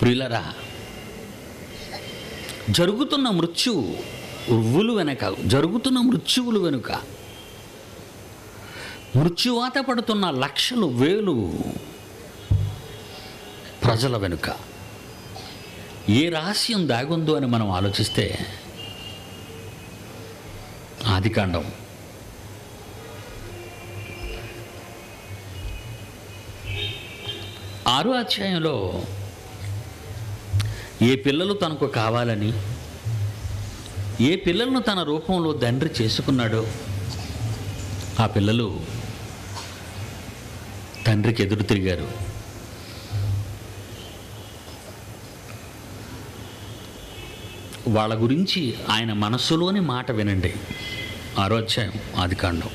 ప్రియులరా జరుగుతున్న మృత్యువు ఉవ్వులు వెనక జరుగుతున్న మృత్యువులు వెనుక మృత్యువాత పడుతున్న లక్షలు వేలు ప్రజల వెనుక ఏ రహస్యం దాగుందో అని మనం ఆలోచిస్తే ఆదికాండం ఆరో అధ్యాయంలో ఏ పిల్లలు తనకు కావాలని ఏ పిల్లలను తన రూపంలో తండ్రి చేసుకున్నాడో ఆ పిల్లలు తండ్రికి ఎదురు తిరిగారు వాళ్ళ గురించి ఆయన మనస్సులోని మాట వినండి ఆరో అధ్యాయం ఆదికాండం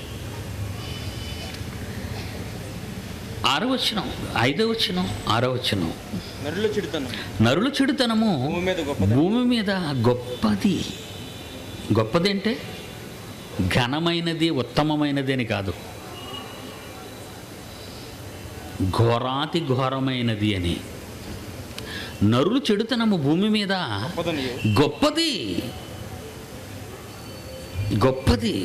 ఆరో వచనం ఐదో వచనం ఆరో వచనం నరుల చెడుతనం నరుల చెడుతనము భూమి మీద గొప్పది భూమి మీద గొప్పది గొప్పది అంటే ఘనమైనది ఉత్తమమైనది అని కాదు ఘోరాతి ఘోరమైనది అని నరులు చెడుతనము భూమి మీద గొప్పదని గొప్పది గొప్పది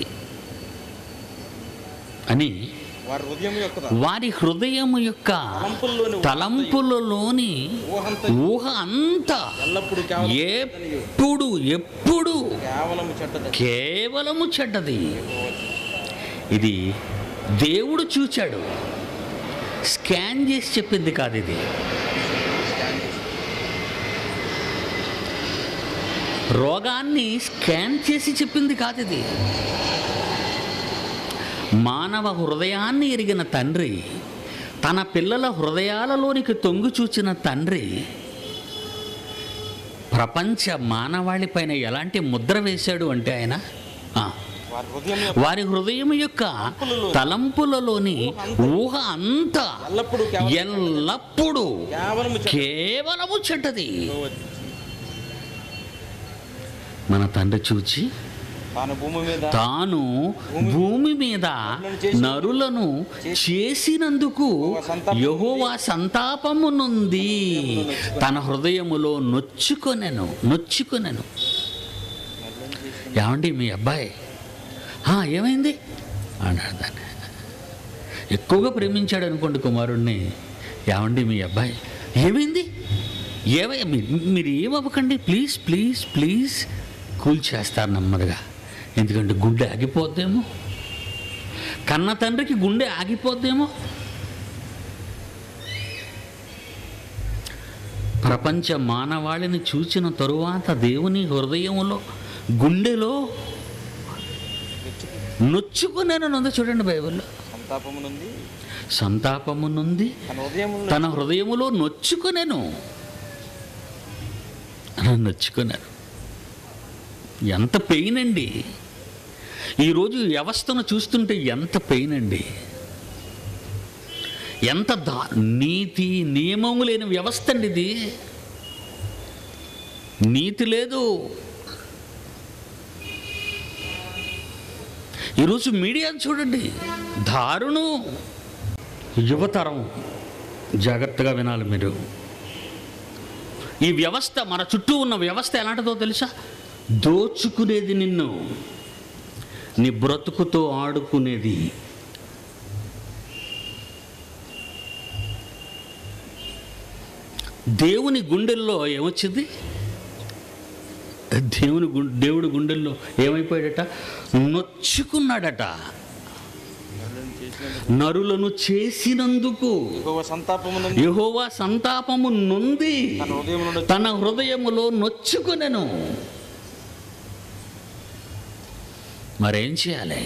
అని వారి హృదయం యొక్క వారి హృదయము యొక్క తలంపుల్లోని తలంపులలోని ఊహంత ఊహ అంతా ఎల్లప్పుడు కేవలం ఎప్పుడు ఎప్పుడు కేవలం చెడ్డది కేవలము చెడ్డది ఇది దేవుడు చూచాడు స్కాన్ చేసి చెప్పింది కాదు ఇది రోగాన్ని స్కాన్ చేసి చెప్పింది కాదు ఇది మానవ హృదయాన్ని ఎరిగిన తండ్రి తన పిల్లల హృదయాలలోనికి తొంగి చూచిన తండ్రి ప్రపంచ మానవాళిపైన ఎలాంటి ముద్ర వేశాడు అంటే ఆయన ఆ, వారి హృదయం యొక్క వారి హృదయం యొక్క తలంపులలోని ఊహ అంతా ఎల్లప్పుడు కేవలం ఎల్లప్పుడూ కేవలం కేవలము చెడ్డది మన తండ్రి చూచి తాను భూమి మీద తాను భూమి మీద నరులను చేసినందుకు యహోవా సంతాపము నుండి తన హృదయములో నొచ్చుకొనెను నొచ్చుకొనెను ఏమండి మీ అబ్బాయి "ఆ, ఏమైంది అన్నాడు దాన్ని ఎక్కువగా ప్రేమించాడు అనుకోండి కుమారుణ్ణి ఏమండి మీ అబ్బాయి ఏమైంది ఏమై మీ- మీరు ఏమవ్వకండి ప్లీజ్ ప్లీజ్ ప్లీజ్ కూల్ చేస్తారు నెమ్మదిగా ఎందుకంటే గుండె ఆగిపోద్దేమో కన్న తండ్రికి గుండె ఆగిపోద్దేమో ప్రపంచ మానవాళిని చూసిన తరువాత దేవుని హృదయంలో గుండెలో నొచ్చుకునేనని ఉంది చూడండి బైబిల్లో సంతాపము నుండి సంతాపము నుండి తన హృదయం తన హృదయములో నొచ్చుకునేను అని నొచ్చుకున్నాను ఎంత పెయిన్ అండి ఈరోజు వ్యవస్థను చూస్తుంటే ఎంత పెయిన్ అండి ఎంత దా నీతి నియమము లేని వ్యవస్థ అండి ఇది నీతి లేదు ఈరోజు మీడియా చూడండి దారుణం యువతరం జాగ్రత్తగా వినాలి మీరు ఈ వ్యవస్థ మన చుట్టూ ఉన్న వ్యవస్థ ఎలాంటిదో తెలుసా దోచుకునేది నిన్ను నీ బ్రతుకుతో ఆడుకునేది దేవుని గుండెల్లో ఏమొచ్చింది దేవుని గు దేవుడి గుండెల్లో ఏమైపోయాడట నొచ్చుకున్నాడట నరులను చేసినందుకు యెహోవా సంతాపము నుండి యెహోవా సంతాపము నొంది తన హృదయం నుండి తన హృదయములో నొచ్చుకొనెను మరేం చేయాలి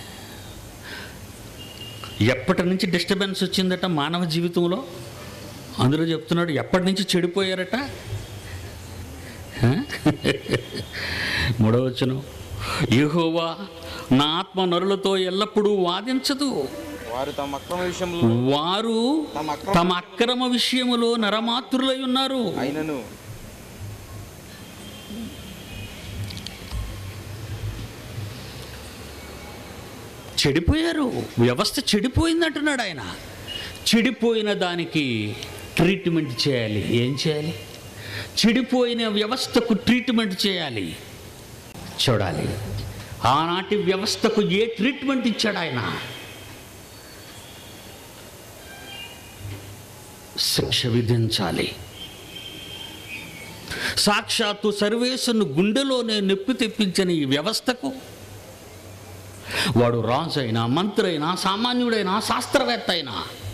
ఎప్పటి నుంచి డిస్టర్బెన్స్ వచ్చిందట మానవ జీవితంలో అందులో చెప్తున్నాడు ఎప్పటి నుంచి చెడిపోయారట హ? మూడవచనం యెహోవా నా ఆత్మ నరులతో ఎల్లప్పుడూ వాదించదు వారు తమ అక్రమ విషయంలో వారు తమ అక్రమ తమ అక్రమ విషయములో నరమాతృలై ఉన్నారు అయినను చెడిపోయారు వ్యవస్థ చెడిపోయింది అంటున్నాడు ఆయన చెడిపోయిన దానికి ట్రీట్మెంట్ చేయాలి ఏం చేయాలి చెడిపోయిన వ్యవస్థకు ట్రీట్మెంట్ చేయాలి చూడాలి ఆనాటి వ్యవస్థకు ఏ ట్రీట్మెంట్ ఇచ్చాడు ఆయన శిక్ష విధించాలి సాక్షాత్తు సర్వేశ్వరుని గుండెలోనే నొప్పి తెప్పించిన ఈ వ్యవస్థకు వాడు రాజు అయినా మంత్రి అయినా సామాన్యుడైనా శాస్త్రవేత్త అయినా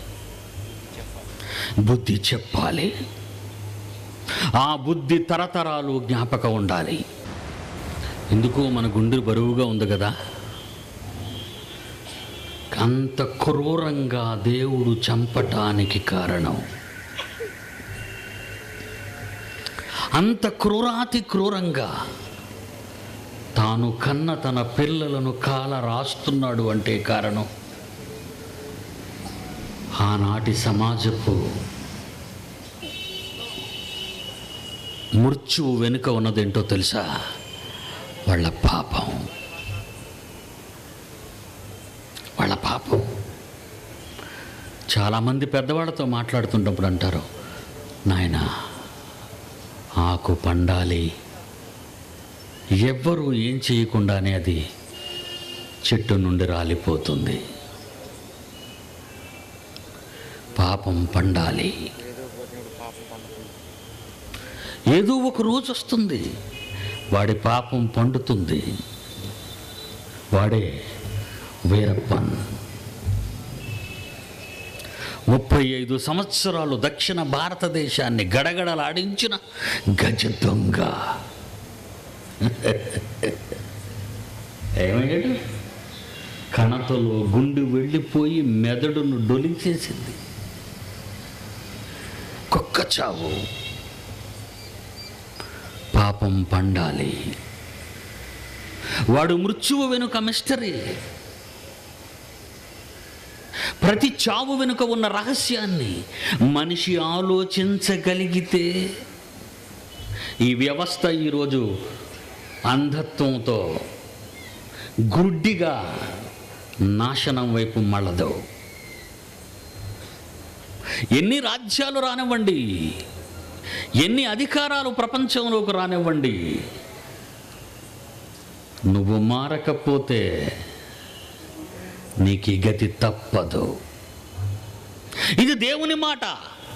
బుద్ధి చెప్పాలి ఆ బుద్ధి తరతరాలు జ్ఞాపకం ఉండాలి ఎందుకు మన గుండె బరువుగా ఉంది కదా అంత క్రూరంగా దేవుడు చంపటానికి కారణం అంత క్రూరాతి క్రూరంగా తాను కన్న తన పిల్లలను కాల రాస్తున్నాడు అంటే కారణం ఆనాటి సమాజపు మృత్యువు వెనుక ఉన్నదేంటో తెలుసా వాళ్ళ పాపం వాళ్ళ పాపం చాలామంది పెద్దవాళ్ళతో మాట్లాడుతున్నప్పుడు అంటారు నాయన ఆకు పండాలి ఎవ్వరూ ఏం చేయకుండానే అది చెట్టు నుండి రాలిపోతుంది పాపం పండాలి ఏదో బతికుడు పాపం పండుతుంది ఏదో ఒక రోజు వస్తుంది వాడి పాపం పండుతుంది వాడే వీరప్పన్ ముప్పై ఐదు సంవత్సరాలు దక్షిణ భారతదేశాన్ని గడగడలాడించిన గజ దొంగ ఏమయ్యాడు కణతలో గుండు వెళ్ళిపోయి మెదడును డొలిచేసింది కుక్క చావు పాపం పండాలి వాడు మృత్యువు వెనుక మిస్టరీ ప్రతి చావు వెనుక ఉన్న రహస్యాన్ని మనిషి ఆలోచించగలిగితే ఈ వ్యవస్థ ఈరోజు అంధత్వంతో గుడ్డిగా నాశనం వైపు మళ్ళదు ఎన్ని రాజ్యాలు రానివ్వండి ఎన్ని అధికారాలు ప్రపంచంలోకి రానివ్వండి నువ్వు మారకపోతే నీకు ఈ గతి తప్పదు ఇది దేవుని మాట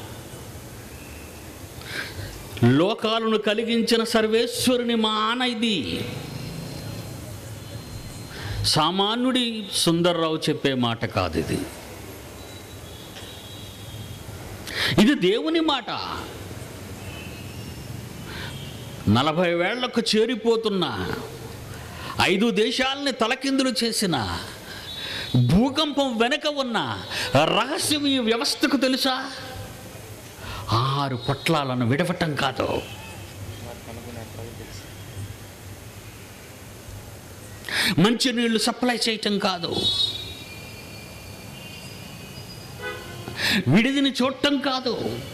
లోకాలను కలిగించిన సర్వేశ్వరుని మాన ఇది సామాన్యుడి సుందర్రావు చెప్పే మాట కాదు ఇది ఇది దేవుని మాట నలభై వేళ్లకు చేరిపోతున్న ఐదు దేశాలని తలకిందులు చేసిన భూకంపం వెనక ఉన్న రహస్యం ఈ వ్యవస్థకు తెలుసా ఆరు పొట్లాలను విడవటం కాదు వారికి అనుకునే ప్రజలు తెలుసు మంచినీళ్లు సప్లై చేయటం కాదు విడిదిని చూడటం కాదు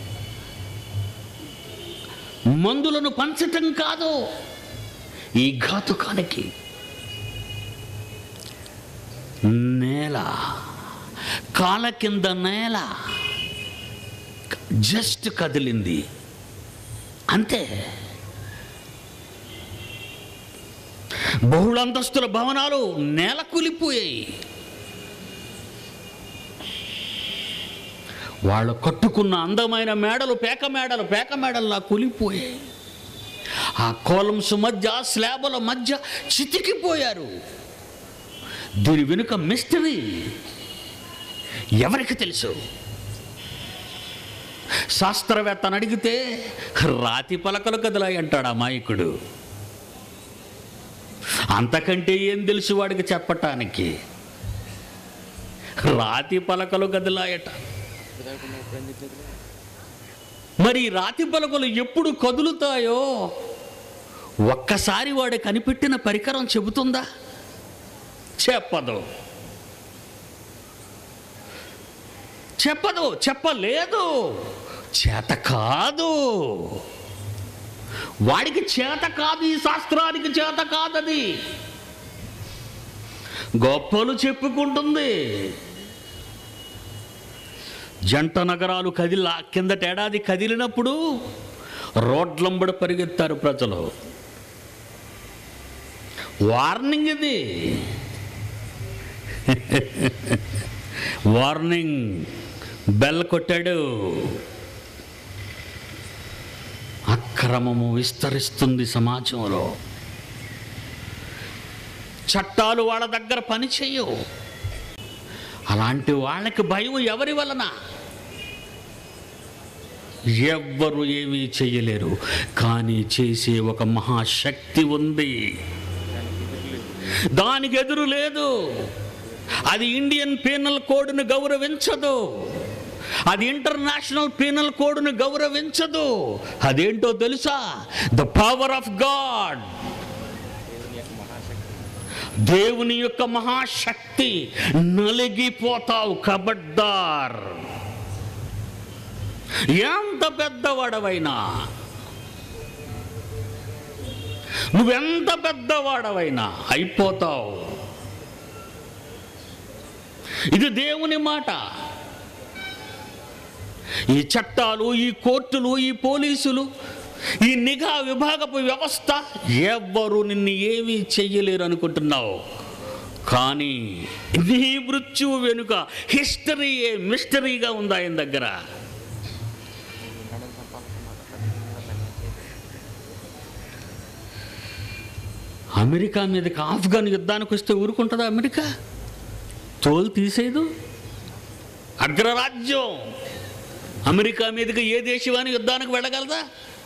మందులను పంచటం కాదు ఈ ఘాతుకానికి నేల కాల కింద నేల జస్ట్ కదిలింది అంతే బహుళంతస్తుల భవనాలు నేల కూలిపోయాయి వాళ్ళు కట్టుకున్న అందమైన మేడలు పేక మేడలు పేక మేడల్లా కూలిపోయాయి ఆ కోలమ్స్ మధ్య స్లాబుల మధ్య చితికిపోయారు దీని వెనుక మిస్టరీ ఎవరికి తెలుసు శాస్త్రవేత్తను అడిగితే రాతి పలకలు కదలాయి అంటాడు అమాయకుడు అంతకంటే ఏం తెలుసు వాడికి చెప్పటానికి రాతి పలకలు కదిలాయట విధాయకుడు ఎప్పుడు ఏం చెప్పేది మరి ఈ రాతి పలకలు ఎప్పుడు కదులుతాయో ఒక్కసారి వాడు కనిపెట్టిన పరికరం చెబుతుందా చెప్పదు చెప్పదు చెప్పలేదు చేత కాదు వాడికి చేత కాదు ఈ శాస్త్రానికి చేత కాదది గొప్పలు చెప్పుకుంటుంది జంట నగరాలు కదిలా కిందటేడాది కదిలినప్పుడు రోడ్లంబడి పరిగెత్తారు ప్రజలు వార్నింగ్ ఇది వార్నింగ్ బెల్ కొట్టాడు అక్రమము విస్తరిస్తుంది సమాజంలో చట్టాలు వాళ్ళ దగ్గర పని చేయవు అలాంటి వాళ్ళకి భయం ఎవరి వలన ఎవ్వరు ఏమీ చెయ్యలేరు కానీ చేసే ఒక మహాశక్తి ఉంది దానికి ఎదురు లేదు అది ఇండియన్ పీనల్ కోడ్ను గౌరవించదు అది ఇంటర్నేషనల్ పీనల్ కోడ్ను గౌరవించదు అదేంటో తెలుసా ద పవర్ ఆఫ్ గాడ్ దేవుని యొక్క మహాశక్తి దేవుని యొక్క మహాశక్తి నలిగిపోతావు కబడ్దార్ ఎంత పెద్దవాడవైనా నువ్వెంత పెద్దవాడవైనా అయిపోతావు ఇది దేవుని మాట ఈ చట్టాలు ఈ కోర్టులు ఈ పోలీసులు ఈ నిఘా విభాగపు వ్యవస్థ ఎవ్వరు నిన్ను ఏమీ చెయ్యలేరు అనుకుంటున్నావు కానీ నీ మృత్యువు వెనుక హిస్టరీయే మిస్టరీగా ఉంది ఆయన దగ్గర నడని సంపాదించుకున్నారు అమెరికా మీదకి ఆఫ్ఘన్ యుద్ధానికి వస్తే ఊరుకుంటుందా అమెరికా తోలు తీసేదు అగ్రరాజ్యం అమెరికా మీదకి ఏ దేశవాని యుద్ధానికి వెళ్ళగలదా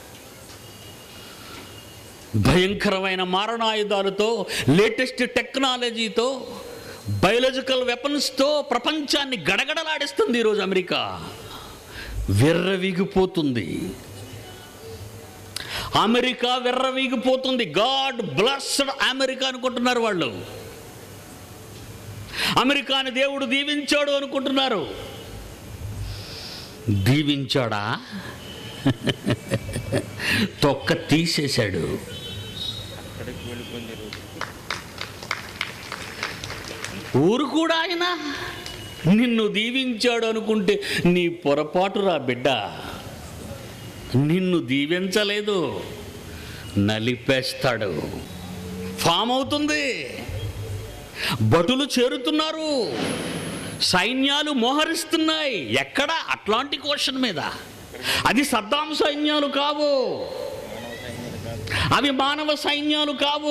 భయంకరమైన మారణాయుధాలతో లేటెస్ట్ టెక్నాలజీతో బయోలాజికల్ వెపన్స్తో ప్రపంచాన్ని గడగడలాడిస్తుంది ఈరోజు అమెరికా విర్రవీగిపోతుంది అమెరికా విర్రవీగిపోతుంది గాడ్ బ్లస్డ్ అమెరికా అనుకుంటున్నారు వాళ్ళు అమెరికాని దేవుడు దీవించాడు అనుకుంటున్నారు దీవించాడా తొక్క తీసేశాడు అక్కడికి వెళ్ళిపోయింది రోజు ఊరు కూడా ఆయన నిన్ను దీవించాడు అనుకుంటే నీ పొరపాటు రా బిడ్డ నిన్ను దీవించలేదు నలిపేస్తాడు ఫామ్ అవుతుంది భటులు చేరుతున్నారు సైన్యాలు మోహరిస్తున్నాయి ఎక్కడ అట్లాంటిక్ ఓషన్ మీద అది సద్దాం సైన్యాలు కావు అవి మానవ సైన్యాలు కావు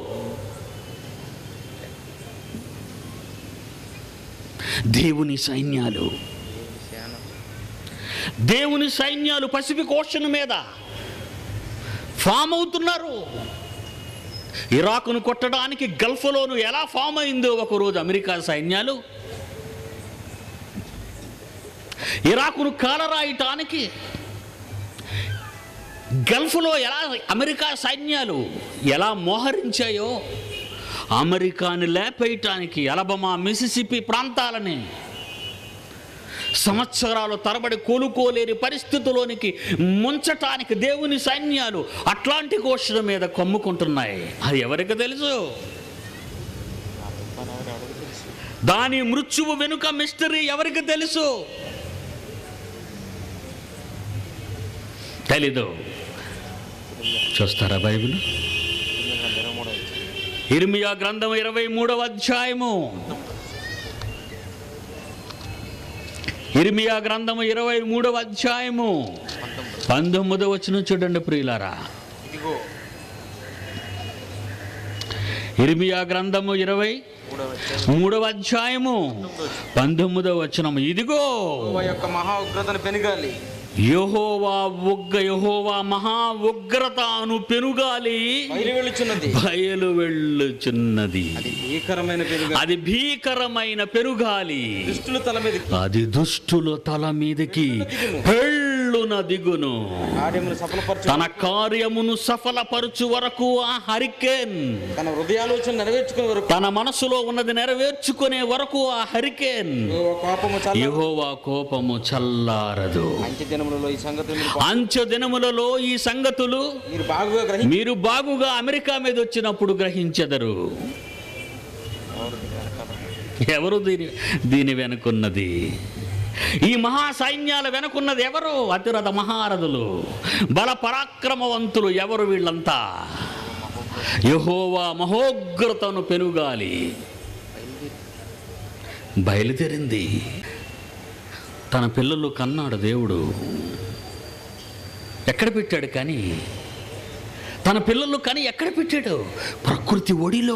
దేవుని సైన్యాలు దేవుని శాన దేవుని సైన్యాలు పసిఫిక్ ఓషన్ మీద ఫామ్ అవుతున్నారు ఇరాకును కొట్టడానికి గల్ఫ్లోను ఎలా ఫామ్ అయిందో ఒకరోజు అమెరికా సైన్యాలు ఇరాకును కాలరాయటానికి గల్ఫ్లో ఎలా అమెరికా సైన్యాలు ఎలా మోహరించాయో అమెరికాని లేపేయటానికి అలబమా మిసిసిపి ప్రాంతాలని సంవత్సరాలు తరబడి కోలుకోలేని పరిస్థితిలోనికి ముంచటానికి దేవుని సైన్యాలు అట్లాంటిక్ ఓషన్ మీద కమ్ముకుంటున్నాయి అది ఎవరికి తెలుసు నా పనవరు ఎవరికి తెలుసు దాని మృత్యువు వెనుక మిస్టరీ ఎవరికి తెలుసు తెలీదు చూస్తారా బైబిల్ ఇరవై మూడవ ఇర్మియా గ్రంథం ఇరవై మూడవ అధ్యాయము ఇర్మియా గ్రంథము ఇరవై మూడవ అధ్యాయము పంతొమ్మిది పంతొమ్మిదవ వచ్చిన చూడండి ప్రియులారా ఇదిగో ఇర్మియా గ్రంథము ఇరవై మూడవ అధ్యాయం మూడవ అధ్యాయము పంతొమ్మిదవ వచనము ఇదిగో యెహోవా యొక్క మహా ఉగ్రతను పెనుగాలి యహోవా ఉగ్గ యహోవా మహా ఉగ్రతను పెనుగాలి బయలు వెళ్ళుచున్నది బయలు వెళ్ళుచున్నది అది భీకరమైన పెనుగాలి అది భీకరమైన పెనుగాలి దుష్టుల తల మీద అది దుష్టుల తల మీదకి పెళ్ళున దిగును కార్యములు సఫలపరచు తన కార్యమును సఫలపరచు వరకు ఆ హరికేన్ తన హృదయాలోచన నెరవేర్చుకునే వరకు తన మనసులో ఉన్నది నెరవేర్చుకునే వరకు ఆ హరికేన్ యెహోవా కోపము చల్ల యెహోవా కోపము చల్లారదు అంత్య దినములలో ఈ సంగతి మీరు బా- అంచె దినములలో ఈ సంగతులు మీరు బాగుగా గ్రహి మీరు బాగుగా అమెరికా మీద వచ్చినప్పుడు గ్రహించెదరు ఎవరు దీని వెనకాల? ఎవరు దీని దీని వెనుకున్నది ఈ మహా సైన్యాల వెనుకున్నది ఎవరు అతిరథ మహారథులు బల పరాక్రమవంతులు ఎవరు వీళ్ళంతా యహోవా మహోగ్రతను పెనుగాలి బయలుదేరింది తన పిల్లలు కన్నాడు దేవుడు ఎక్కడ పెట్టాడు కానీ తన పిల్లలు కానీ ఎక్కడ పెట్టాడు ప్రకృతి ఒడిలో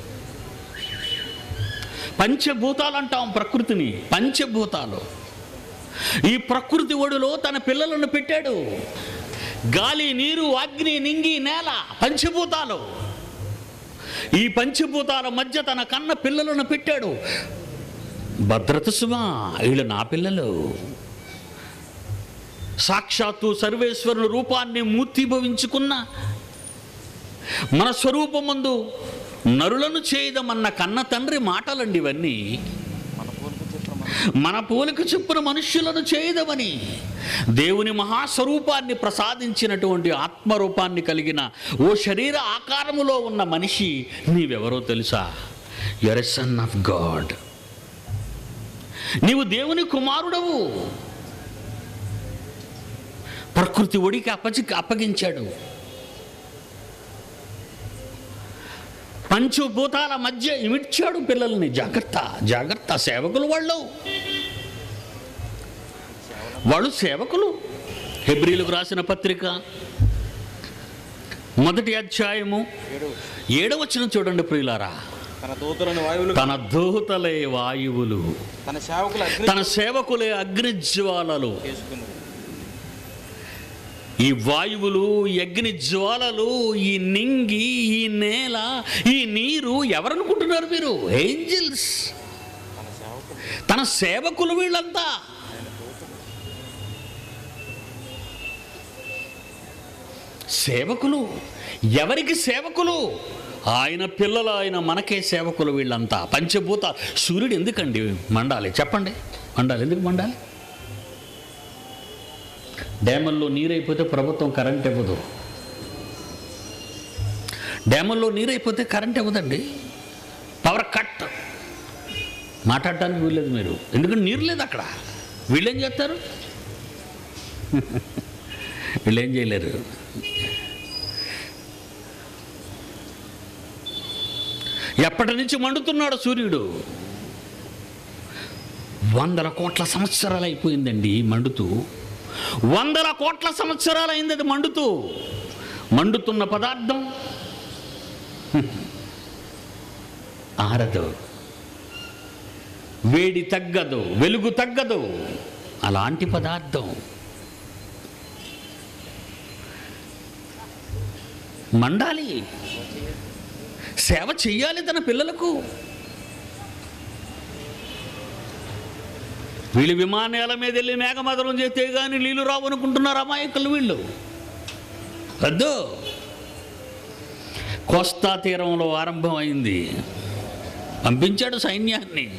పంచభూతాలు అంటాం ప్రకృతిని పంచభూతాలు ఈ ప్రకృతి ఒడిలో తన పిల్లలను పెట్టాడు గాలి నీరు అగ్ని నింగి నేల పంచభూతాలు ఈ పంచభూతాల మధ్య తన కన్న పిల్లలను పెట్టాడు భద్రత సుమా వీళ్ళు నా పిల్లలు సాక్షాత్తు సర్వేశ్వరుని రూపాన్ని మూర్తిభవించుకున్న మన స్వరూపమందు నరులను చేయదమన్న కన్న తండ్రి మాటలండి ఇవన్నీ మన పూర్వ చిత్రం మన పోలిక చొప్పున మనుష్యులను చేయదమని దేవుని మహాస్వరూపాన్ని ప్రసాదించినటువంటి ఆత్మరూపాన్ని కలిగిన ఓ శరీర ఆకారములో ఉన్న మనిషి నీవెవరో తెలుసా er a son of God నీవు దేవుని కుమారుడవు ప్రకృతి ఒడికి అప్పచి అప్పగించాడు పంచభూతాల మధ్య ఇమిడ్చాడు పిల్లల్ని జాగ్రత్త జాగ్రత్త సేవకులు వాళ్ళు వాళ్ళు సేవకులు హెబ్రిలకు రాసిన పత్రిక మొదటి అధ్యాయము ఏడు ఏడవచనం చూడండి ప్రియులారా తన దూతలను వాయువులు తన దూతలే వాయువులు తన సేవకులు అగ్ని తన సేవకులే అగ్నిజ్వాలలు చేసుకున్నారు ఈ వాయువులు ఈ అగ్ని జ్వాలలు ఈ నింగి ఈ నేల ఈ నీరు ఎవరనుకుంటున్నారు మీరు ఏంజిల్స్ తన సేవకులు తన సేవకులు వీళ్ళంతా సేవకులు ఎవరికి సేవకులు ఆయన పిల్లలు ఆయన మనకే సేవకులు వీళ్ళంతా పంచభూత సూర్యుడు ఎందుకండి మండాలి చెప్పండి మండాలి ఎందుకు మండాలి డ్యాముల్లో నీరైపోతే ప్రభుత్వం కరెంట్ ఇవ్వదు డ్యాముల్లో నీరైపోతే కరెంట్ ఇవ్వదండి పవర్ కట్ మాట్లాడటానికి వీల్లేదు మీరు ఎందుకంటే నీరు లేదు అక్కడ వీళ్ళేం చేస్తారు వీళ్ళేం చేయలేరు ఎప్పటి నుంచి మండుతున్నాడు సూర్యుడు వందల కోట్ల సంవత్సరాలు అయిపోయిందండి మండుతూ వందల కోట్ల సంవత్సరాలు అయింది అది మండుతూ మండుతున్న పదార్థం ఆరదు వేడి తగ్గదు వెలుగు తగ్గదు అలాంటి పదార్థం మండాలి సేవ చెయ్యాలి తన పిల్లలకు వీళ్ళు విమానాల మీద వెళ్ళి మేఘమదనం చేస్తే కానీ నీళ్ళు రావు అనుకుంటున్నారు అమాయకులు వీళ్ళు వద్దు కోస్తా తీరంలో ఆరంభమైంది పంపించాడు సైన్యాన్ని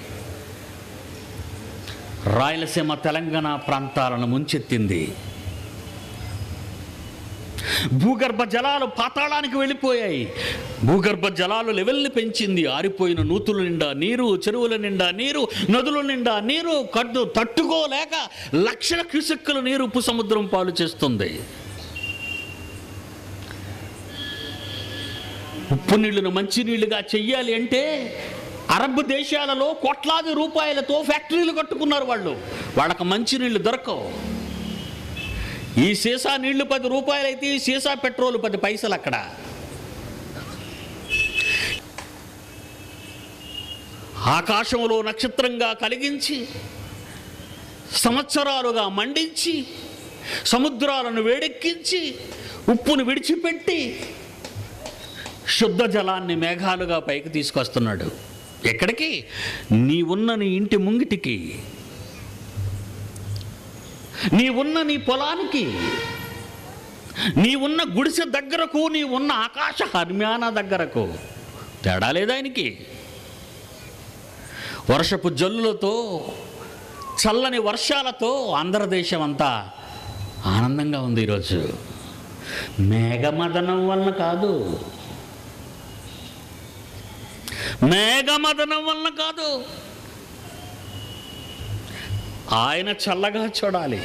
రాయలసీమ తెలంగాణ ప్రాంతాలను ముంచెత్తింది భూగర్భ జలాలు పాతాళానికి వెళ్ళిపోయాయి భూగర్భ జలాలు లెవెల్ని పెంచింది ఆరిపోయిన నూతుల నిండా నీరు చెరువుల నిండా నీరు నదుల నిండా నీరు కడ్డు తట్టుకోలేక లక్షల క్యూసెక్కుల నీరు ఉప్పు సముద్రం పాలు చేస్తుంది ఉప్పు నీళ్లను మంచి నీళ్లుగా చెయ్యాలి అంటే అరబ్ దేశాలలో కోట్లాది రూపాయలతో ఫ్యాక్టరీలు కట్టుకున్నారు వాళ్ళు వాళ్ళకి మంచి నీళ్లు దొరకవు ఈ సీసా నీళ్లు పది రూపాయలు అయితే ఈ సీసా పెట్రోల్ పది పైసలు అక్కడ ఆకాశంలో నక్షత్రంగా కలిగించి సంవత్సరాలుగా మండించి సముద్రాలను వేడెక్కించి ఉప్పును విడిచిపెట్టి శుద్ధ జలాన్ని మేఘాలుగా పైకి తీసుకొస్తున్నాడు ఎక్కడికి నీ ఉన్న నీ ఇంటి ముంగిటికి నీ ఉన్న నీ పొలానికి నీ ఉన్న గుడిసె దగ్గరకు నీ ఉన్న ఆకాశ హర్మ్యాన దగ్గరకు తేడా లేదా ఆయనకి వర్షపు జల్లులతో చల్లని వర్షాలతో ఆంధ్రదేశం అంతా ఆనందంగా ఉంది ఈరోజు మేఘమదనం వలన కాదు మేఘమదనం వలన కాదు ఆయన చల్లగా చూడాలి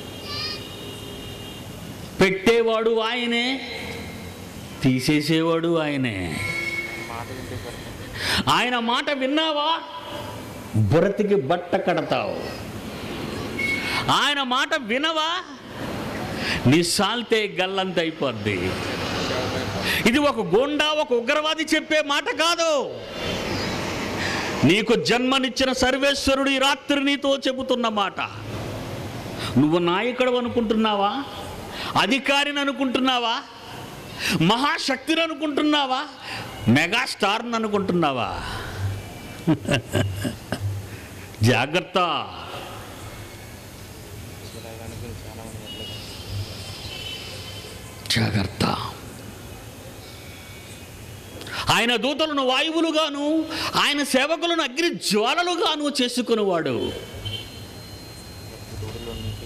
పెట్టేవాడు ఆయనే తీసేసేవాడు ఆయనే మాట వింటే పర్లేదు. ఆయన మాట విన్నావా బురతికి బట్ట కడతావు ఆయన మాట వినవా నీ సాల్తే గల్లంత అయిపోద్ది ఇది ఒక గోండా ఒక ఉగ్రవాది చెప్పే మాట కాదు నీకు జన్మనిచ్చిన సర్వేశ్వరుడు ఈ రాత్రి నీతో చెబుతున్న మాట నువ్వు నాయకుడు అనుకుంటున్నావా అధికారిని అనుకుంటున్నావా మహాశక్తిని అనుకుంటున్నావా మెగాస్టార్ని అనుకుంటున్నావా జాగ్రత్త ఇలాగ అనుకుని చాలా మంది వెళ్ళలేదు. జాగ్రత్త ఆయన దూతలను వాయువులుగాను ఆయన సేవకులను అగ్ని జ్వాలలుగాను చేసుకునేవాడు తోడులో నీకు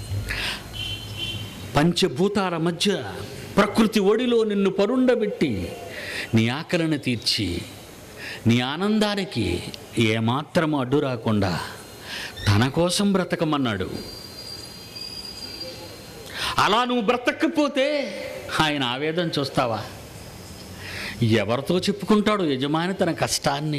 పంచభూతాల మధ్య ప్రకృతి ఒడిలో నిన్ను పరుండబెట్టి నీ ఆకలిని తీర్చి నీ ఆనందానికి ఏమాత్రం అడ్డు రాకుండా తన కోసం బ్రతకమన్నాడు అలా నువ్వు బ్రతకపోతే ఆయన ఆవేదన చూస్తావా ఎవరితో చెప్పుకుంటాడు యజమాని తన కష్టాన్ని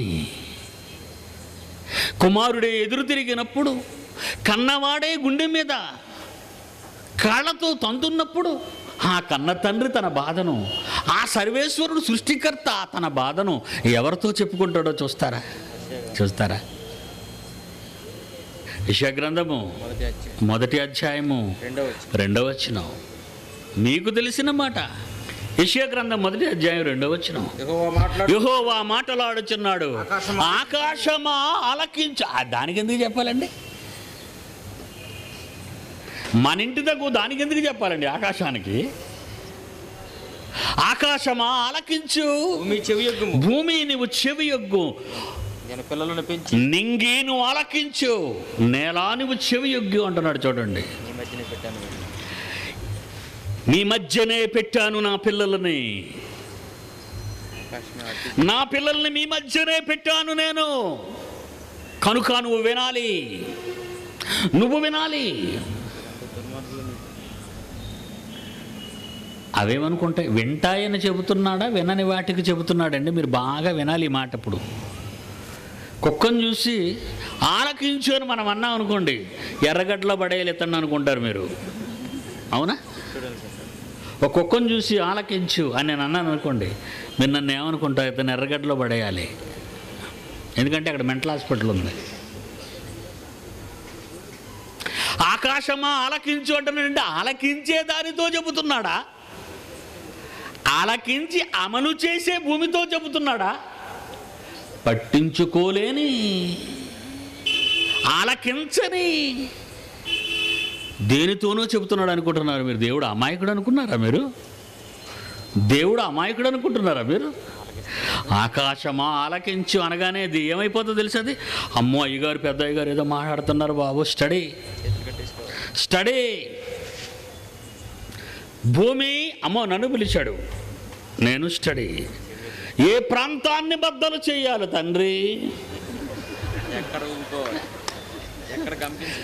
కుమారుడే ఎదురు తిరిగినప్పుడు కన్నవాడే గుండె మీద కాళ్ళతో తంతున్నప్పుడు ఆ కన్న తండ్రి తన బాధను ఆ సర్వేశ్వరుడు సృష్టికర్త తన బాధను ఎవరితో చెప్పుకుంటాడో చూస్తారా చూస్తారా యశగ్రంథము మొదటి అధ్యాయం మొదటి అధ్యాయము రెండవ వచ్చి రెండవ వచనం మీకు తెలిసిన మాట యశగ్రంథం మొదటి అధ్యాయం రెండవ వచనం యెహోవా మాట్లాడు యహోవా మాటలాడుచున్నాడు ఆకాశమా. ఆకాశమా ఆలకించు ఆ, దానికి ఎందుకు చెప్పాలండి మన ఇంటి దగ్గర దానికి ఎందుకు చెప్పాలండి ఆకాశానికి ఆకాశమా ఆలకించు భూమి చెవి యొగ్గుము భూమి నువ్వు చెవి యొగ్గు నేను పిల్లలను పెంచి నింగి నువ్వు ఆలకించు నేల నువ్వు చెవి యొగ్గు అంటున్నాడు చూడండి నీ మధ్యనే పెట్టాను వీడిని. నీ మధ్యనే పెట్టాను నా పిల్లలని ఆకాశమే అడ్డు నా పిల్లల్ని మీ మధ్యనే పెట్టాను నేను కనుక నువ్వు వినాలి నువ్వు వినాలి దుర్మార్గులు నీకు అవేమనుకుంటాయి వింటాయని చెబుతున్నాడా వినని వాటికి చెబుతున్నాడండి మీరు బాగా వినాలి ఈ మాట ఇప్పుడు కుక్కను చూసి ఆలకించు అని మనం అన్నాం అనుకోండి ఎర్రగడ్డలో పడేయాలి ఎత్తండి అనుకుంటారు మీరు అవునా చూడాలి సార్ ఒక కుక్కను చూసి ఆలకించు అని నేను అన్నాను అనుకోండి మీరు నన్ను ఏమనుకుంటారు ఇతను ఎర్రగడ్డలో పడేయాలి ఎందుకంటే అక్కడ మెంటల్ హాస్పిటల్ ఉంది ఆకాశమా ఆలకించు అంటున్నాడంటే ఆలకించే దానితో చెబుతున్నాడా ఆలకించి అమలు చేసే భూమితో చెబుతున్నాడా పట్టించుకోలేని ఆలకించని దేనితోనో చెబుతున్నాడు అనుకుంటున్నారు మీరు దేవుడు అమాయకుడు అనుకున్నారా మీరు దేవుడు అమాయకుడు అనుకుంటున్నారా మీరు ఆకాశమా ఆలకించు అనగానే అది ఏమైపోతుందో తెలుసు అది అమ్మో అయ్యగారు పెద్ద అయ్యగారు ఏదో మాట్లాడుతున్నారు బాబు స్టడీ చేతులు కట్టేసుకోవాలి స్టడీ భూమి అమ్మో నన్ను పిలిచాడు నేను స్టడీ ఏ ప్రాంతాన్ని బద్దలు చేయాలి తండ్రి ఎక్కడ ఊరుకోవాలి ఎక్కడ కంపించి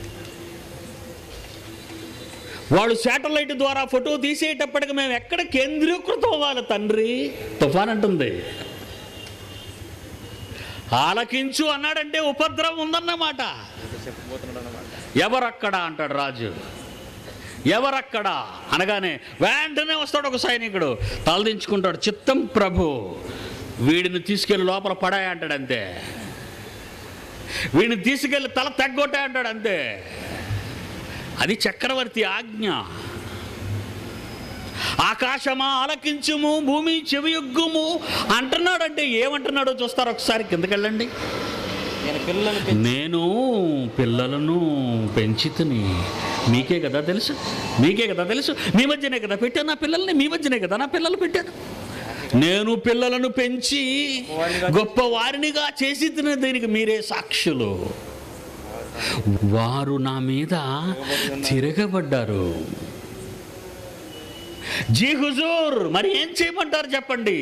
వాళ్ళు శాటిలైట్ ద్వారా ఫోటో తీసేటప్పటికి మేము ఎక్కడ కేంద్రీకృతం అవ్వాలి తండ్రి తుఫాన్ అంటుంది ఆలకించు అన్నాడంటే ఉపద్రవం ఉందన్నమాట ఇది చెప్పబోతున్నాడు అనమాట ఎవరక్కడ అంటాడు రాజు ఎవరక్కడ అనగానే వెంటనే వస్తాడు ఒక సైనికుడు తలదించుకుంటాడు చిత్తం ప్రభు వీడిని తీసుకెళ్ళి లోపల పడాయి అంటాడు అంతే వీడిని తీసుకెళ్ళి తల తగ్గొట్టే అంటాడు అంతే అది చక్రవర్తి ఆజ్ఞ ఆకాశమా ఆలకించుము భూమి చెవియొగ్గుము అంటున్నాడంటే ఏమంటున్నాడో చూస్తారు ఒకసారి కిందకెళ్ళండి నేను పిల్లలను పెంచి నేను పిల్లలను పెంచితిని మీకే కదా తెలుసు మీకే కదా తెలుసు మీ మధ్యనే కదా పెట్టాను నా పిల్లల్ని మీ మధ్యనే కదా నా పిల్లలు పెట్టాను నేను పిల్లలను పెంచి గొప్ప వారినిగా చేసి తిన దీనికి మీరే సాక్షులు వారు నా మీద తిరగబడ్డారు జీ హుజూర్ మరి ఏం చేయమంటారు చెప్పండి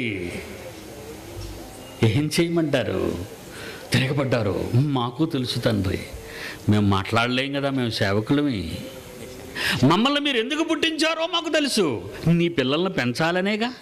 ఏం చేయమంటారు తిరగబడ్డారు మాకు తెలుసు తండ్రి మేము మాట్లాడలేం కదా మేము సేవకులమే మమ్మల్ని మీరు ఎందుకు పుట్టించారో మాకు తెలుసు నీ పిల్లల్ని పెంచాలనేగా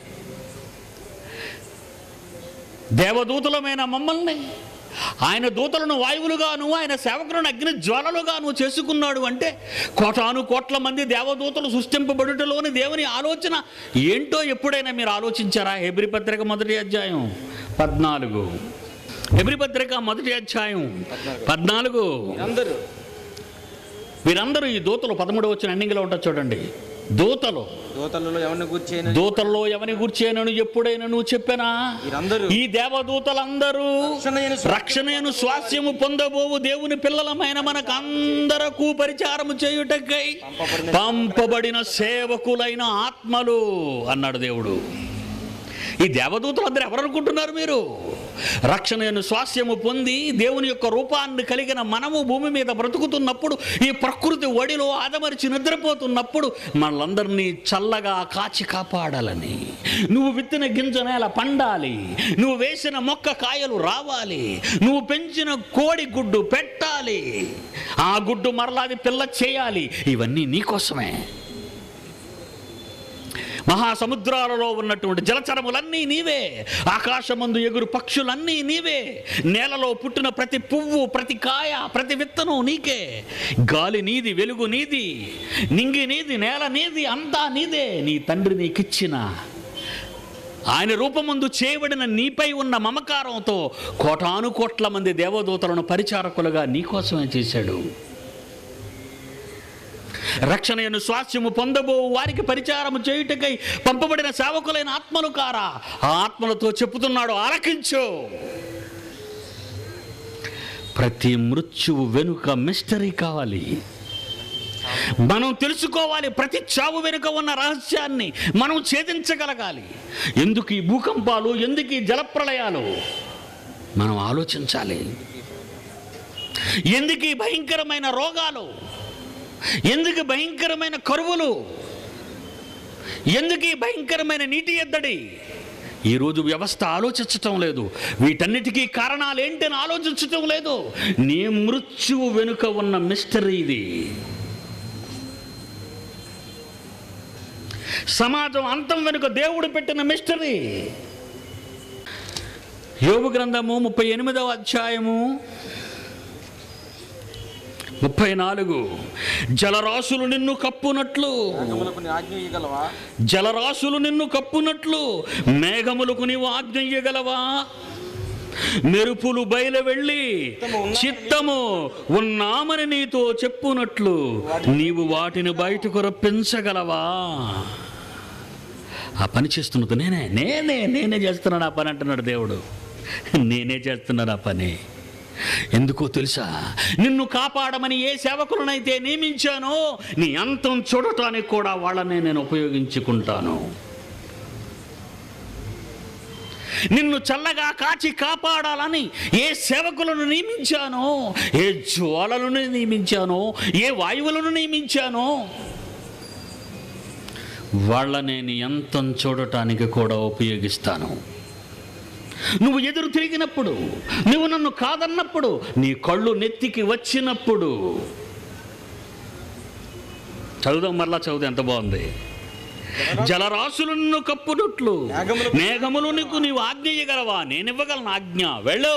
దేవదూతలమైన మమ్మల్ని ఆయన దూతలను వాయువులుగాను ఆయన సేవకులను అగ్ని జ్వాలలుగాను చేసుకున్నాడు అంటే కోటాను కోట్ల మంది దేవదూతలు సృష్టింపబడుటలోని దేవుని ఆలోచన ఏంటో ఎప్పుడైనా మీరు ఆలోచించారా హెబ్రి పత్రిక మొదటి అధ్యాయం పద్నాలుగు హెబ్రి పత్రిక మొదటి అధ్యాయం పద్నాలుగు అందరూ వీరందరూ ఈ దూతలు పదమూడు వచ్చిన ఎండింగ్లో ఉంటారు చూడండి దూతలు దూతలలో ఎవరిని కూర్చేయను దూతల్లో ఎవని గుర్చేనను ఎప్పుడైనా నువ్వు చెప్పానా వీరందరూ ఈ దేవదూతలందరూ రక్షణయను రక్షణను స్వాస్యము పొందబోవు దేవుని పిల్లలమైన మనకు అందరకు పరిచారము చేయుటకై పంపబడిన పంపబడిన సేవకులైన ఆత్మలు అన్నాడు దేవుడు ఈ దేవదూతలు అందరూ ఎవరు అనుకుంటున్నారు మీరు రక్షణను స్వాస్యము పొంది దేవుని యొక్క రూపాన్ని కలిగిన మనము భూమి మీద బ్రతుకుతున్నప్పుడు ఈ ప్రకృతి ఒడిలో ఆదమరిచి నిద్రపోతున్నప్పుడు మనలందరినీ చల్లగా కాచి కాపాడాలని నువ్వు విత్తిన గింజ నేల పండాలి నువ్వు వేసిన మొక్క కాయలు రావాలి నువ్వు పెంచిన కోడి గుడ్డు పెట్టాలి ఆ గుడ్డు మరలాది పిల్ల చేయాలి ఇవన్నీ నీకోసమే మహాసముద్రాలలో ఉన్నటువంటి జలచరములన్నీ నీవే ఆకాశమందు ఎగురు పక్షులన్నీ నీవే నేలలో పుట్టిన ప్రతి పువ్వు ప్రతి కాయ ప్రతి విత్తనం నీకే గాలి నీది వెలుగు నీది నింగి నీది నేల నీది అంతా నీదే నీ తండ్రి నీకిచ్చిన ఆయన రూపముందు చేయబడిన నీపై ఉన్న మమకారంతో కోటాను కోట్ల మంది దేవదూతలను పరిచారకులుగా నీకోసమే చేశాడు రక్షణను స్వాస్థ్యము పొందబో వారికి పరిచారము చేయుటకై పంపబడిన సేవకులైన ఆత్మలు కారా ఆ ఆత్మలతో చెప్పుతున్నాడు ఆలకించు ప్రతి మృత్యువు వెనుక మిస్టరీ కావాలి మనం తెలుసుకోవాలి ప్రతి చావు వెనుక ఉన్న రహస్యాన్ని మనం ఛేదించగలగాలి ఎందుకు ఈ భూకంపాలు ఎందుకు ఈ జలప్రళయాలు మనం ఆలోచించాలి ఎందుకు ఈ భయంకరమైన రోగాలు ఎందుకు భయంకరమైన కరువులు ఎందుకు ఈ భయంకరమైన నీటి ఎద్దడి ఈరోజు వ్యవస్థ ఆలోచించటం లేదు వీటన్నిటికీ కారణాలు ఏంటని ఆలోచించటం లేదు నీ మృత్యువు వెనుక ఉన్న మిస్టరీ ఇది సమాజం అంతం వెనుక దేవుడు పెట్టిన మిస్టరీ యోగు గ్రంథము ముప్పై ఎనిమిదవ అధ్యాయము ముప్పై నాలుగు జలరాశులు నిన్ను కప్పునట్లు మేఘములకు నీ ఆజ్ఞ ఇయ్యగలవా జలరాశులు నిన్ను కప్పునట్లు మేఘములకు నీవు ఆజ్ఞ ఇయ్యగలవా మెరుపులు బయలు వెళ్ళి చిత్తము ఉన్నామని నీతో చెప్పునట్లు నీవు వాటిని బయటకు రప్పించగలవా ఆ పని చేస్తున్నది నేనే నేనే నేనే చేస్తున్నాను ఆ పని అంటున్నాడు దేవుడు నేనే చేస్తున్నాను ఆ పని ఎందుకో తెలుసా నిన్ను కాపాడమని ఏ సేవకులనైతే నియమించానో నీ అంతం చూడటానికి కూడా వాళ్ళనే నేను ఉపయోగించుకుంటాను నిన్ను చల్లగా కాచి కాపాడాలని ఏ సేవకులను నియమించానో ఏ జ్వాలలను నియమించానో ఏ వాయువులను నియమించానో వాళ్ళనే నీ అంతం చూడటానికి కూడా ఉపయోగిస్తాను నువ్వు ఎదురు తిరిగినప్పుడు నువ్వు నన్ను కాదన్నప్పుడు నీ కళ్ళు నెత్తికి వచ్చినప్పుడు చదువుదాం మరలా చదువు ఎంత బాగుంది జలరాశులను కప్పునట్లు మేఘములు- మేఘములు నీకు నీవు ఆజ్ఞ ఇవ్వగలవా నేను ఇవ్వగలను ఆజ్ఞ వెళ్ళు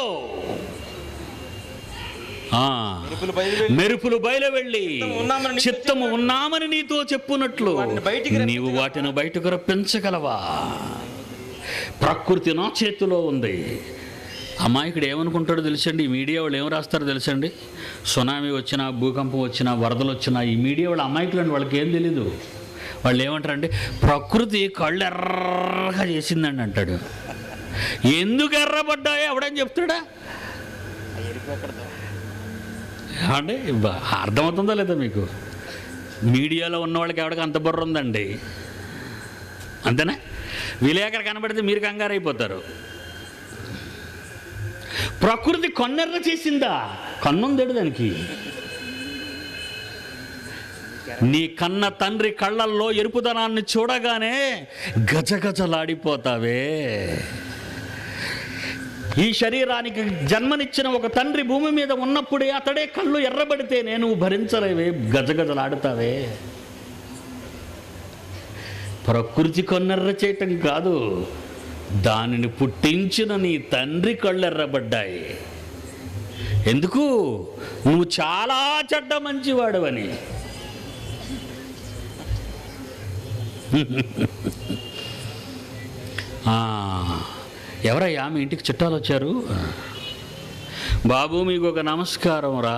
ఆ, మెరుపులు బయలు మెరుపులు బయలు వెళ్ళి ఉన్నామని నీతో చిత్తము ఉన్నామని నీతో చెప్పునట్లు వాటిని బయటికి రప్పించగలవా? నీవు వాటిని బయటకు రప్పించగలవా ప్రకృతి నా చేతిలో ఉంది అమాయకుడు ఏమనుకుంటాడో తెలుసండి ఈ మీడియా వాళ్ళు ఏం రాస్తారో తెలుసండి సునామీ వచ్చినా భూకంపం వచ్చినా వరదలు వచ్చినా ఈ మీడియా వాళ్ళు అమాయకులండి వాళ్ళకి ఏం తెలీదు వాళ్ళు ఏమంటారంటే ప్రకృతి కళ్ళు ఎర్రగా చేసిందండి అంటాడు ఎందుకు ఎర్రబడ్డాయో ఎవడని చెప్తాడా ఎరుపు ఎక్కడతో అంటే బ- అర్థమవుతుందో లేదా మీకు మీడియాలో ఉన్న వాళ్ళకి ఎవరికి అంత బుర్ర ఉందండి అంతేనా విలేకరు కనబడితే మీరు కంగారు అయిపోతారు ప్రకృతి కొన్నెర్ర చేసిందా కన్నుందేడు దానికి నీ కన్న తండ్రి కళ్ళల్లో ఎరుపుదనాన్ని చూడగానే గజగజలాడిపోతావే ఈ శరీరానికి జన్మనిచ్చిన ఒక తండ్రి భూమి మీద ఉన్నప్పుడే అతడే కళ్ళు ఎర్రబడితే నేను భరించలేవే గజగజలాడుతావే ప్రకృతి కొన్నెర్ర చేయటం కాదు దానిని పుట్టించిన నీ తండ్రి కళ్ళు ఎర్రబడ్డాయి ఎందుకు నువ్వు చాలా చెడ్డ మంచివాడవని ఆ, ఎవరయ్యా మీ ఇంటికి చుట్టాలు వచ్చారు బాబు మీకు ఒక నమస్కారం రా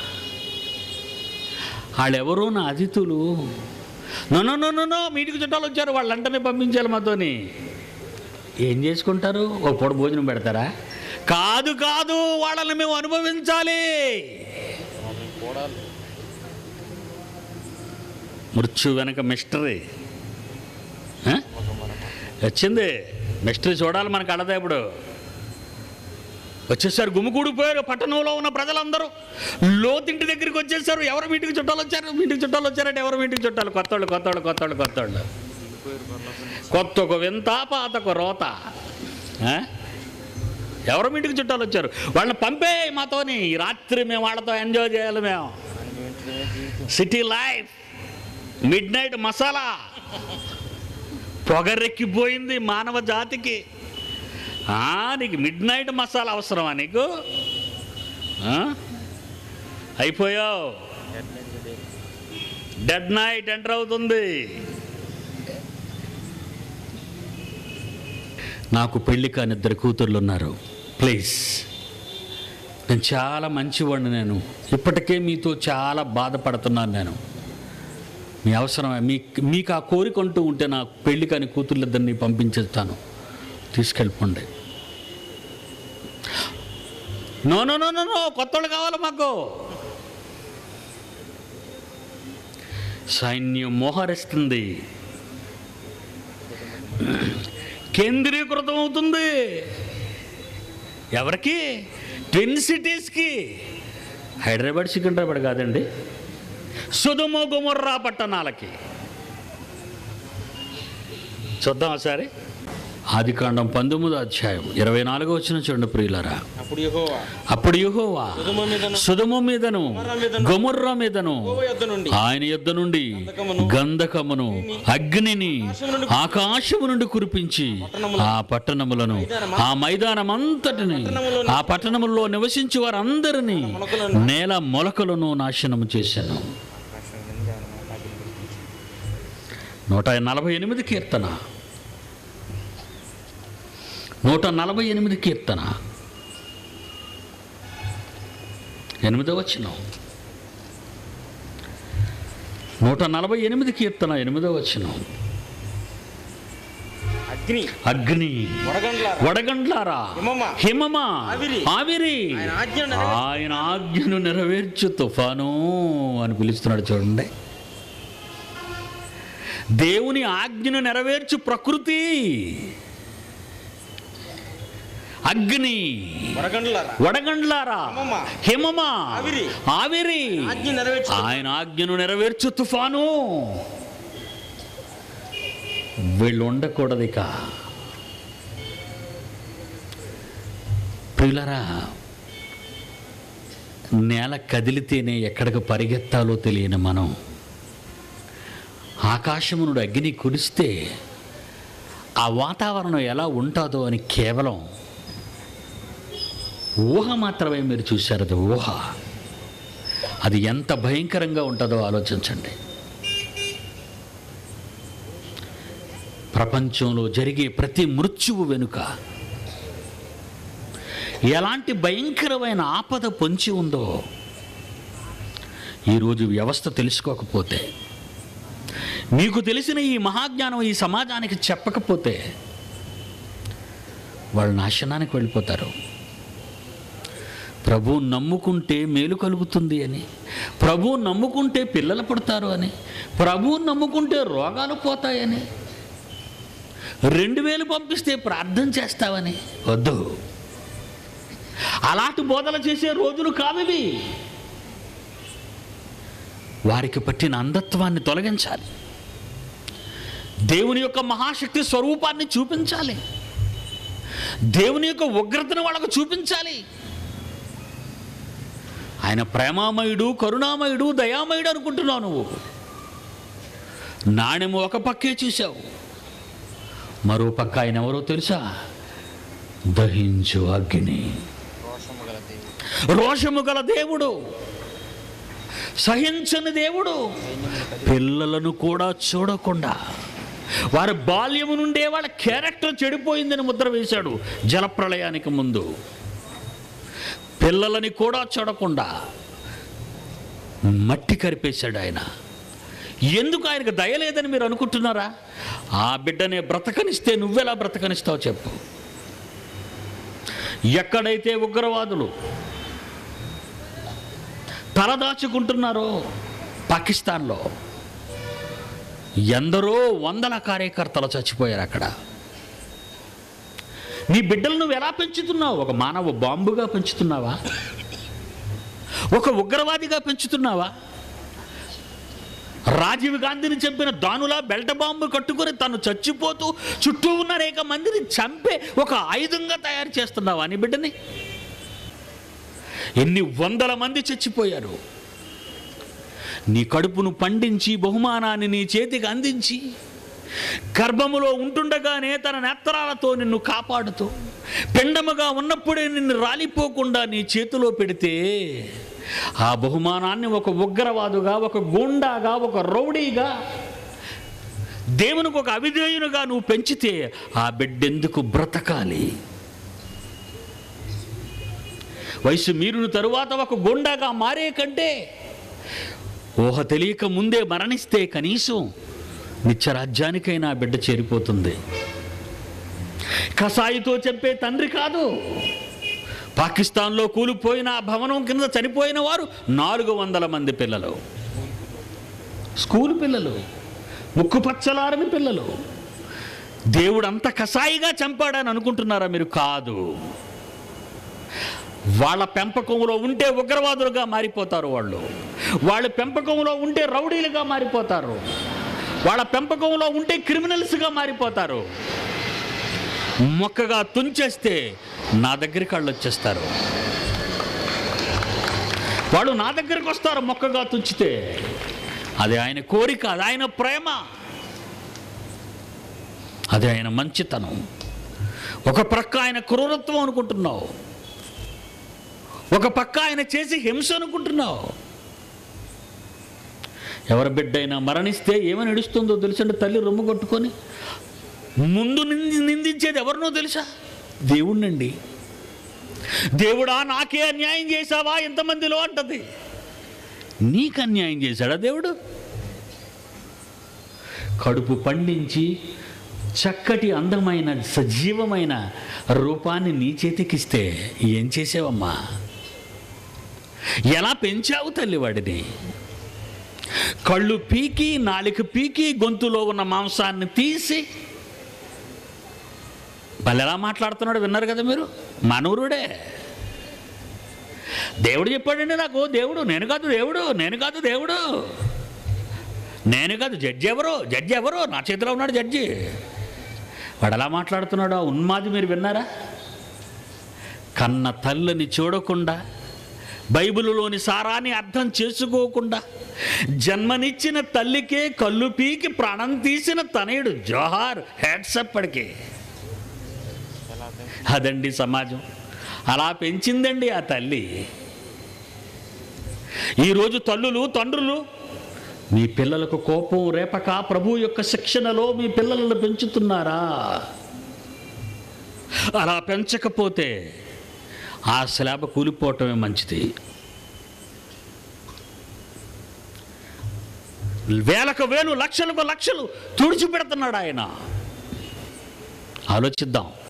వాళ్ళెవరో నా అతిథులు no no no no no మీ ఇంటికి చుట్టాలు వచ్చారు వాళ్ళంటనే పంపించాలి మాతోని ఏం చేసుకుంటారు ఒక పూట భోజనం పెడతారా కాదు కాదు వాళ్ళని మేము అనుభవించాలి కోడాలు మృత్యు వెనక మిస్టరీ ఆ? వచ్చింది మిస్టరీ చూడాలి మనకు అడదా ఇప్పుడు వచ్చేసారు గుమిగూడిపోయారు పట్టణంలో ఉన్న ప్రజలందరూ లోతింటి దగ్గరికి వచ్చేసారు ఎవరు మీటికి చుట్టాలు వచ్చారు మీటికి చుట్టాలు వచ్చారంటే ఎవరు మీటికి చుట్టాలు కొత్తోళ్ళు కొత్తోళ్ళు కొత్తోళ్ళు కొత్తోళ్ళు కొత్త ఒక వింత పాత ఒక రోత ఆ? ఎవరు మీటికి చుట్టాలు వచ్చారు వాళ్ళని పంపే మాతోని ఈ రాత్రి మేము వాళ్ళతో ఎంజాయ్ చేయాలి మేము అనుభవించడమే జీవితం city life midnight masala పొగరెక్కిపోయింది మానవ జాతికి ఆ, నీకు మిడ్ నైట్ మసాలా అవసరమా నీకు ఆ? అయిపోయావు డెడ్ నైట్ ఎంటర్ అవుతుంది నాకు పెళ్లి కాని ఇద్దరు కూతుర్లు ఉన్నారు ప్లీజ్ నేను చాలా మంచివాడిని నేను ఇప్పటికే మీతో చాలా బాధపడుతున్నాను నేను మీ అవసరమే మీ మీకు ఆ కోరిక అంటూ ఉంటే నా పెళ్లి కాని కూతుర్లిద్దరిని పంపించేస్తాను తీసుకెళ్ళిపోండి no no no no no కొత్త వాళ్ళు కావాలి మాకు సైన్యం మోహరిస్తుంది కేంద్రీకృతం అవుతుంది ఎవరికి ట్విన్ సిటీస్కి హైదరాబాద్ సికింద్రాబాద్ కాదండి సుధుమ గుమర్రా పట్టణాలకి చూద్దాం ఒకసారి ఆదికాండం పంతొమ్మిదో అధ్యాయం ఇరవై నాలుగో వచ్చిన చూడండి ప్రియులరా అప్పుడు యెహోవా అప్పుడు యెహోవా సుధుమ మీదను సుధుమ మీదను మీదను, గొమర్ర మీదను యెహోవా యొద్ద నుండి ఆయన యుద్ధ నుండి గంధకమును, గంధకమును అగ్నిని నుండి ఆకాశము నుండి కురిపించి ఆ పట్టణములను ఆ మైదానమంతటిని ఆ పట్టణములో నివసించి వారందరినీ నేల మొలకలను నాశనము చేశాను నూట నలభై ఎనిమిది కీర్తన నూట నలభై ఎనిమిది కీర్తన ఎనిమిదో వచ్చిన నూట నలభై ఎనిమిది కీర్తన ఎనిమిదో వచ్చిన అగ్ని అగ్ని వడగండ్లారా వడగండ్లారా హిమమా, హిమమా ఆవిరి, ఆవిరి ఆయన ఆజ్ఞను నెరవేర్చు. ఆయన ఆజ్ఞను నెరవేర్చు తుఫాను అని పిలుస్తున్నాడు చూడండి దేవుని ఆజ్ఞను నెరవేర్చు ప్రకృతి అగ్ని వడగండ్లారా వడగండ్లారా హిమమా, హిమమా ఆవిరి, ఆవిరి ఆజ్ఞ నెరవేర్చు ఆయన ఆజ్ఞను నెరవేర్చు తుఫాను వీళ్ళు ఉండకూడదు ఇక ప్రియులరా నేల కదిలితేనే ఎక్కడికి పరిగెత్తాలో తెలియని మనం ఆకాశమునుడు అగ్ని కురిస్తే ఆ వాతావరణం ఎలా ఉంటుందో అని కేవలం ఊహ మాత్రమే మీరు చూశారు అది ఊహ అది ఎంత భయంకరంగా ఉంటుందో ఆలోచించండి ప్రపంచంలో జరిగే ప్రతి మృత్యువు వెనుక ఎలాంటి భయంకరమైన ఆపద పొంచి ఉందో ఈరోజు వ్యవస్థ తెలుసుకోకపోతే మీకు తెలిసిన ఈ మహాజ్ఞానం ఈ సమాజానికి చెప్పకపోతే వాళ్ళు నాశనానికి వెళ్ళిపోతారు ప్రభు నమ్ముకుంటే మేలు కలుగుతుంది అని ప్రభు నమ్ముకుంటే పిల్లలు పుడతారు అని ప్రభు నమ్ముకుంటే రోగాలు పోతాయని రెండు వేలు పంపిస్తే ప్రార్థన చేస్తావని వద్దు అలాంటి బోధన చేసే రోజులు కావివి వారికి పట్టిన అంధత్వాన్ని తొలగించాలి దేవుని యొక్క మహాశక్తి స్వరూపాన్ని చూపించాలి దేవుని యొక్క ఉగ్రతను వాళ్ళకు చూపించాలి ఆయన ప్రేమామయుడు కరుణామయుడు దయామయుడు అనుకుంటున్నావు నువ్వు నాణ్యము ఒక పక్కే చూశావు మరో పక్క ఆయన ఎవరో తెలుసా దహించు అగ్ని రోషము గల దేవుడు రోషము గల దేవుడు సహించని దేవుడు సైన్యములకు పిల్లలను కూడా చూడకుండా వారి బాల్యము నుండే వాళ్ళ క్యారెక్టర్ చెడిపోయిందని ముద్ర వేశాడు జలప్రళయానికి ముందు పిల్లలని కూడా చూడకుండా మట్టి కరిపేశాడు ఆయన ఎందుకు ఆయనకు దయలేదని మీరు అనుకుంటున్నారా ఆ బిడ్డనే బ్రతకనిస్తే నువ్వెలా బ్రతకనిస్తావు చెప్పు ఎక్కడైతే ఉగ్రవాదులు తలదాచుకుంటున్నారో పాకిస్తాన్లో ఎందరో వందల కార్యకర్తలు చచ్చిపోయారు అక్కడ నీ బిడ్డలు నువ్వు ఎలా పెంచుతున్నావు ఒక మానవ బాంబుగా పెంచుతున్నావా ఒక ఉగ్రవాదిగా పెంచుతున్నావా రాజీవ్ గాంధీని చంపిన దానులా బెల్ట్ బాంబు కట్టుకొని తను చచ్చిపోతూ చుట్టూ ఉన్న అనేక మందిని చంపే ఒక ఆయుధంగా తయారు చేస్తున్నావా నీ బిడ్డని ఎన్ని వందల మంది చచ్చిపోయారు నీ కడుపును పండించి బహుమానాన్ని నీ చేతికి అందించి గర్భములో ఉంటుండగానే తన నేత్రాలతో నిన్ను కాపాడుతూ పిండముగా ఉన్నప్పుడే నిన్ను రాలిపోకుండా నీ చేతిలో పెడితే ఆ బహుమానాన్ని ఒక ఉగ్రవాదుగా ఒక గూండాగా ఒక రౌడీగా దేవునికి ఒక అవిధేయునిగా నువ్వు పెంచితే ఆ బిడ్డెందుకు బ్రతకాలి వయసు మీరును తరువాత ఒక గుండాగా మారే కంటే ఊహ తెలియక ముందే మరణిస్తే కనీసం నిత్యరాజ్యానికైనా ఆ బిడ్డ చేరిపోతుంది కసాయితో చెప్పే తండ్రి కాదు పాకిస్తాన్లో కూలిపోయిన ఆ భవనం కింద చనిపోయిన వారు నాలుగు వందల మంది పిల్లలు స్కూల్ పిల్లలు ముక్కు పచ్చలారని పిల్లలు దేవుడు అంత కసాయిగా చంపాడని అనుకుంటున్నారా మీరు కాదు వాళ్ళ పెంపకంలో ఉంటే ఉగ్రవాదులుగా మారిపోతారు వాళ్ళు వాళ్ళ పెంపకంలో ఉంటే రౌడీలుగా మారిపోతారు వాళ్ళ పెంపకంలో ఉంటే క్రిమినల్స్గా మారిపోతారు మొక్కగా తుంచేస్తే నా దగ్గరికి వాళ్ళు వచ్చేస్తారు వాళ్ళు నా దగ్గరికి వస్తారు మొక్కగా తుంచితే అది ఆయన కోరిక అది ఆయన ప్రేమ అది ఆయన మంచితనం ఒక ప్రక్క ఆయన క్రూరత్వం అనుకుంటున్నావు ఒక పక్క ఆయన చేసి హింస అనుకుంటున్నావు ఎవరి బిడ్డైనా మరణిస్తే ఏమని నడుస్తుందో తెలుసంటే తల్లి రొమ్ము కొట్టుకొని ముందు నింది నిందించేది ఎవరినో తెలుసా దేవుణ్ణండి దేవుడా నాకే అన్యాయం చేశావా ఎంతమందిలో అంటది నీకు అన్యాయం చేశాడా దేవుడు కడుపు పండించి చక్కటి అందమైన సజీవమైన రూపాన్ని నీ చేతికిస్తే ఏం చేసావమ్మా ఎలా పెంచావు తల్లి వాడిని కళ్ళు పీకి నాలుక పీకి గొంతులో ఉన్న మాంసాన్ని తీసి వాళ్ళు ఎలా మాట్లాడుతున్నాడు విన్నారు కదా మీరు మనూరుడే దేవుడు చెప్పాడండి నాకు దేవుడు నేను కాదు దేవుడు నేను కాదు దేవుడు నేను కాదు జడ్జి ఎవరు జడ్జి ఎవరు నా చేతిలో ఉన్నాడు జడ్జి వాడు ఎలా మాట్లాడుతున్నాడు ఆ ఉన్మాది మీరు విన్నారా కన్న తల్లిని చూడకుండా బైబిలులోని సారాన్ని అర్థం చేసుకోకుండా జన్మనిచ్చిన తల్లికే కళ్ళు పీకి ప్రాణం తీసిన తనయుడు జోహార్ హెడ్స్ అప్పటికి ఎలా పెంచు అదండి సమాజం అలా పెంచిందండి ఆ తల్లి ఈరోజు తల్లులు తండ్రులు మీ పిల్లలకు కోపం రేపక ప్రభు యొక్క శిక్షణలో మీ పిల్లలను పెంచుతున్నారా అలా పెంచకపోతే ఆ స్లాబ్ కూలిపోవటమే మంచిది వేలకు వేలు లక్షలకు లక్షలు తుడిచిపెడుతున్నాడు ఆయన ఆలోచిద్దాం